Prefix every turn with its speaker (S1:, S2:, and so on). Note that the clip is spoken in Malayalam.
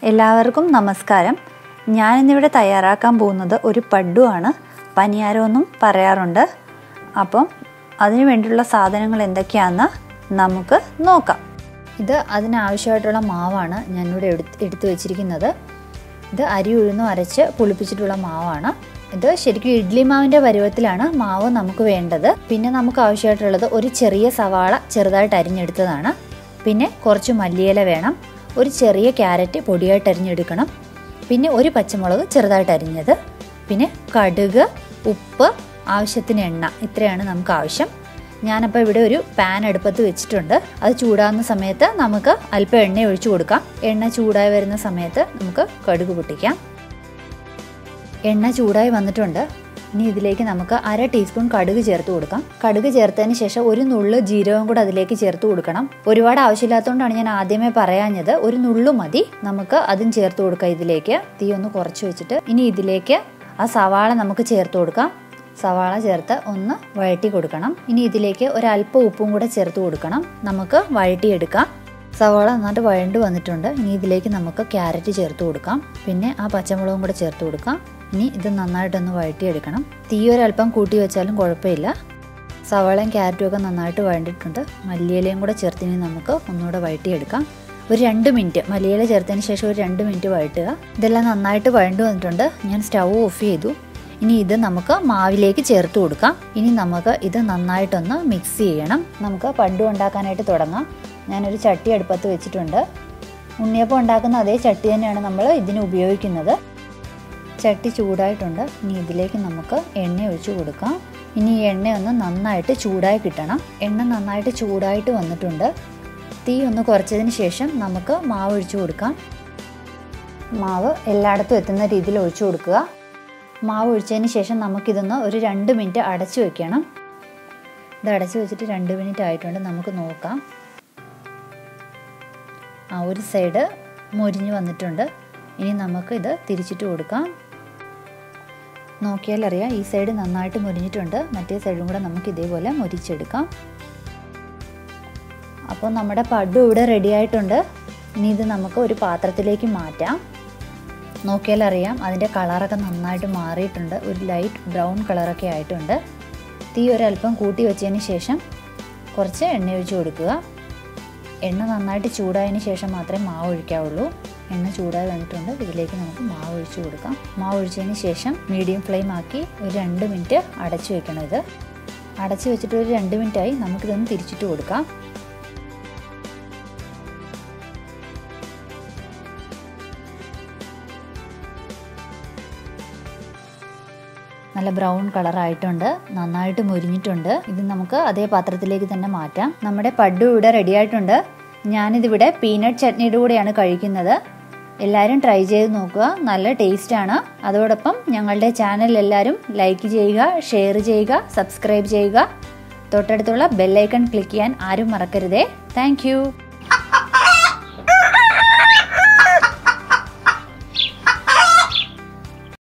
S1: എല്ലാവർക്കും നമസ്കാരം ഞാനിന്നിവിടെ തയ്യാറാക്കാൻ പോകുന്നത് ഒരു പഡ്ഡുവാണ് പനിയാരമെന്നും പറയാറുണ്ട് അപ്പം അതിനു വേണ്ടിയുള്ള സാധനങ്ങൾ എന്തൊക്കെയാണെന്ന് നമുക്ക് നോക്കാം ഇത് അതിനാവശ്യമായിട്ടുള്ള മാവാണ് ഞാനിവിടെ എടുത്ത് എടുത്തു വെച്ചിരിക്കുന്നത് ഇത് അരി ഉഴുന്നും അരച്ച് പുളിപ്പിച്ചിട്ടുള്ള മാവാണ് ഇത് ശരിക്കും ഇഡ്ലി മാവിൻ്റെ പരുവത്തിലാണ് മാവ് നമുക്ക് വേണ്ടത് പിന്നെ നമുക്ക് ആവശ്യമായിട്ടുള്ളത് ഒരു ചെറിയ സവാള ചെറുതായിട്ട് അരിഞ്ഞെടുത്തതാണ് പിന്നെ കുറച്ച് മല്ലിയില വേണം ഒരു ചെറിയ ക്യാരറ്റ് പൊടിയായിട്ട് അരിഞ്ഞെടുക്കണം പിന്നെ ഒരു പച്ചമുളക് ചെറുതായിട്ട് അരിഞ്ഞത് പിന്നെ കടുക് ഉപ്പ് ആവശ്യത്തിന് എണ്ണ ഇത്രയാണ് നമുക്ക് ആവശ്യം ഞാനപ്പോൾ ഇവിടെ ഒരു പാൻ അടുപ്പത്ത് വെച്ചിട്ടുണ്ട് അത് ചൂടാകുന്ന സമയത്ത് നമുക്ക് അല്പം എണ്ണ ഒഴിച്ചു കൊടുക്കാം എണ്ണ ചൂടായി വരുന്ന സമയത്ത് നമുക്ക് കടുക് പൊട്ടിക്കാം എണ്ണ ചൂടായി വന്നിട്ടുണ്ട് ഇനി ഇതിലേക്ക് നമുക്ക് അര ടീസ്പൂൺ കടുക് ചേർത്ത് കൊടുക്കാം കടുക് ചേർത്തതിന് ശേഷം ഒരു നുള്ള് ജീരകം കൂടെ അതിലേക്ക് ചേർത്ത് കൊടുക്കണം ഒരുപാട് ആവശ്യമില്ലാത്തതുകൊണ്ടാണ് ഞാൻ ആദ്യമേ പറയാഞ്ഞത് ഒരു നുള്ളു മതി നമുക്ക് അതും ചേർത്ത് കൊടുക്കാം ഇതിലേക്ക് തീ ഒന്ന് കുറച്ച് വെച്ചിട്ട് ഇനി ഇതിലേക്ക് ആ സവാള നമുക്ക് ചേർത്ത് കൊടുക്കാം സവാള ചേർത്ത് ഒന്ന് വഴറ്റി കൊടുക്കണം ഇനി ഇതിലേക്ക് ഒരല്പം ഉപ്പും കൂടെ ചേർത്ത് കൊടുക്കണം നമുക്ക് വഴറ്റിയെടുക്കാം സവാള നന്നായിട്ട് വഴണ്ട് വന്നിട്ടുണ്ട് ഇനി ഇതിലേക്ക് നമുക്ക് ക്യാരറ്റ് ചേർത്ത് കൊടുക്കാം പിന്നെ ആ പച്ചമുളകും കൂടെ ചേർത്ത് കൊടുക്കാം ഇനി ഇത് നന്നായിട്ടൊന്ന് വഴറ്റിയെടുക്കണം തീ ഒരല്പം കൂട്ടി വെച്ചാലും കുഴപ്പമില്ല സവാളയും ക്യാരറ്റും ഒക്കെ നന്നായിട്ട് വഴണ്ടിട്ടുണ്ട് മല്ലിയിലയും കൂടെ ചേർത്ത് ഇനി നമുക്ക് ഒന്നുകൂടെ വഴറ്റിയെടുക്കാം ഒരു രണ്ട് മിനിറ്റ് മല്ലിയില ചേർത്തതിന് ശേഷം ഒരു രണ്ട് മിനിറ്റ് വഴറ്റുക ഇതെല്ലാം നന്നായിട്ട് വഴണ്ടു വന്നിട്ടുണ്ട് ഞാൻ സ്റ്റൗ ഓഫ് ചെയ്തു ഇനി ഇത് നമുക്ക് മാവിലേക്ക് ചേർത്ത് കൊടുക്കാം ഇനി നമുക്ക് ഇത് നന്നായിട്ടൊന്ന് മിക്സ് ചെയ്യണം നമുക്ക് പണ്ടു ഉണ്ടാക്കാനായിട്ട് തുടങ്ങാം ഞാനൊരു ചട്ടി അടുപ്പത്ത് വെച്ചിട്ടുണ്ട് ഉണ്ണിയപ്പം ഉണ്ടാക്കുന്ന അതേ ചട്ടി തന്നെയാണ് നമ്മൾ ഇതിന് ഉപയോഗിക്കുന്നത് ചട്ടി ചൂടായിട്ടുണ്ട് ഇനി ഇതിലേക്ക് നമുക്ക് എണ്ണ ഒഴിച്ചു കൊടുക്കാം ഇനി ഈ എണ്ണ ഒന്ന് നന്നായിട്ട് ചൂടായി കിട്ടണം എണ്ണ നന്നായിട്ട് ചൂടായിട്ട് വന്നിട്ടുണ്ട് തീ ഒന്ന് കുറച്ചതിന് ശേഷം നമുക്ക് മാവ് ഒഴിച്ചു കൊടുക്കാം മാവ് എല്ലായിടത്തും എത്തുന്ന രീതിയിൽ ഒഴിച്ചു കൊടുക്കുക മാവ് ഒഴിച്ചതിന് ശേഷം നമുക്കിതൊന്ന് ഒരു രണ്ട് മിനിറ്റ് അടച്ചു വെക്കണം ഇത് അടച്ചു വെച്ചിട്ട് രണ്ട് മിനിറ്റ് ആയിട്ടുണ്ട് നമുക്ക് നോക്കാം ആ ഒരു സൈഡ് മൊരിഞ്ഞ് വന്നിട്ടുണ്ട് ഇനി നമുക്ക് ഇത് തിരിച്ചിട്ട് കൊടുക്കാം നോക്കിയാൽ അറിയാം ഈ സൈഡ് നന്നായിട്ട് മൊരിഞ്ഞിട്ടുണ്ട് മറ്റേ സൈഡും കൂടെ നമുക്ക് ഇതേപോലെ മൊരിച്ചെടുക്കാം അപ്പോൾ നമ്മുടെ പഡു ഇവിടെ റെഡി ആയിട്ടുണ്ട് ഇനി ഇത് നമുക്ക് ഒരു പാത്രത്തിലേക്ക് മാറ്റാം നോക്കിയാൽ അറിയാം അതിൻ്റെ കളറൊക്കെ നന്നായിട്ട് മാറിയിട്ടുണ്ട് ഒരു ലൈറ്റ് ബ്രൗൺ കളറൊക്കെ ആയിട്ടുണ്ട് തീ ഒരല്പം കൂട്ടി വെച്ചതിന് ശേഷം കുറച്ച് എണ്ണ ഒഴിച്ച് കൊടുക്കുക എണ്ണ നന്നായിട്ട് ചൂടായതിന് ശേഷം മാത്രമേ മാവ് ഒഴിക്കാവുള്ളൂ എണ്ണ ചൂടായി വന്നിട്ടുണ്ട് ഇതിലേക്ക് നമുക്ക് മാവ് ഒഴിച്ച് കൊടുക്കാം മാവ് ഒഴിച്ചതിന് ശേഷം മീഡിയം ഫ്ലെയിം ആക്കി ഒരു രണ്ട് മിനിറ്റ് അടച്ചു വെക്കണം ഇത് അടച്ചു വെച്ചിട്ട് ഒരു രണ്ട് മിനിറ്റായി നമുക്കിതൊന്ന് തിരിച്ചിട്ട് കൊടുക്കാം നല്ല ബ്രൗൺ കളർ ആയിട്ടുണ്ട് നന്നായിട്ട് മുരിഞ്ഞിട്ടുണ്ട് ഇത് നമുക്ക് അതേ പാത്രത്തിലേക്ക് തന്നെ മാറ്റാം നമ്മുടെ പഡു ഇവിടെ റെഡി ആയിട്ടുണ്ട് ഞാനിതിവിടെ പീനട്ട് ചട്നിയുടെ കൂടെയാണ് കഴിക്കുന്നത് എല്ലാവരും ട്രൈ ചെയ്ത് നോക്കുക നല്ല ടേസ്റ്റാണ് അതോടൊപ്പം ഞങ്ങളുടെ ചാനൽ എല്ലാവരും ലൈക്ക് ചെയ്യുക ഷെയർ ചെയ്യുക സബ്സ്ക്രൈബ് ചെയ്യുക തൊട്ടടുത്തുള്ള ബെല്ലൈക്കൺ ക്ലിക്ക് ചെയ്യാൻ ആരും മറക്കരുതേ താങ്ക്